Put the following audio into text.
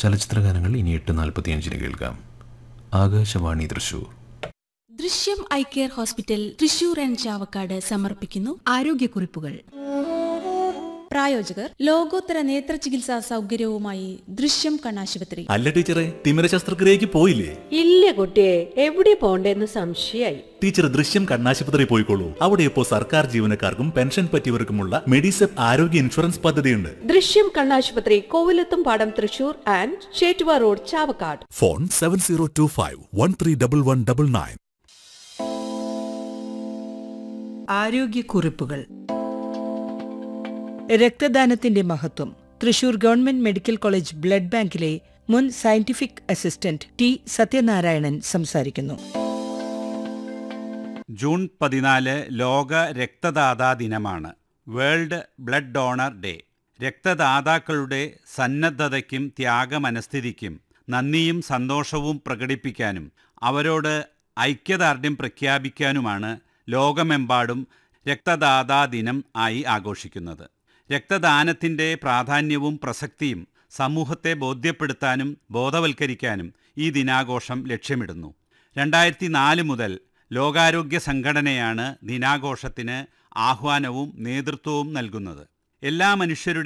ചലച്ചിത്ര ഗാനങ്ങൾ ഇനി എട്ട് നാൽപ്പത്തിയഞ്ചിന് കേൾക്കാം Akashvani Thrissur Drishyam eye care hospital Thrissur and Chavakkad സമർപ്പിക്കുന്നു ആരോഗ്യക്കുറിപ്പുകൾ പ്രായോജകർ ലോകോത്തര നേത്ര ചികിത്സാ സൗകര്യവുമായി ദൃശ്യം കണ്ണാശുപത്രി അല്ല ടീച്ചറെ തിമിര ശസ്ത്രക്രിയക്ക് പോയില്ലേ ഇല്ല കുട്ടിയെ എവിടെ പോണ്ടേന്ന് സംശയായി ടീച്ചർ ദൃശ്യം കണ്ണാശുപത്രി പോയിക്കോളൂ അവിടെ ഇപ്പോൾ സർക്കാർ ജീവനക്കാർക്കും പെൻഷൻ പറ്റിയവർക്കുമുള്ള മെഡിസെപ് ആരോഗ്യ ഇൻഷുറൻസ് പദ്ധതിയുണ്ട് ദൃശ്യം കണ്ണാശുപത്രി Kovilathumpadam Thrissur and Chettuva road Chavakkad phone seven zero two five one three double one double nine ആരോഗ്യക്കുറിപ്പുകൾ രക്തദാനത്തിന്റെ മഹത്വം Thrissur government medical college blood ബാങ്കിലെ മുൻ സയന്റിഫിക് അസിസ്റ്റന്റ് ടി സത്യനാരായണൻ സംസാരിക്കുന്നു ജൂൺ പതിനാല് ലോക രക്തദാതാ ദിനമാണ് വേൾഡ് ബ്ലഡ് ഡോണർ ഡേ രക്തദാതാക്കളുടെ സന്നദ്ധതയ്ക്കും ത്യാഗമനസ്ഥിതിക്കും നന്ദിയും സന്തോഷവും പ്രകടിപ്പിക്കാനും അവരോട് ഐക്യദാർഢ്യം പ്രഖ്യാപിക്കാനുമാണ് ലോകമെമ്പാടും രക്തദാതാ ദിനം ആയി ആഘോഷിക്കുന്നത് രക്തദാനത്തിൻ്റെ പ്രാധാന്യവും പ്രസക്തിയും സമൂഹത്തെ ബോധ്യപ്പെടുത്താനും ബോധവൽക്കരിക്കാനും ഈ ദിനാഘോഷം ലക്ഷ്യമിടുന്നു രണ്ടായിരത്തി നാല് മുതൽ ലോകാരോഗ്യ സംഘടനയാണ് ദിനാഘോഷത്തിന് ആഹ്വാനവും നേതൃത്വവും നൽകുന്നത് എല്ലാ മനുഷ്യരുടെ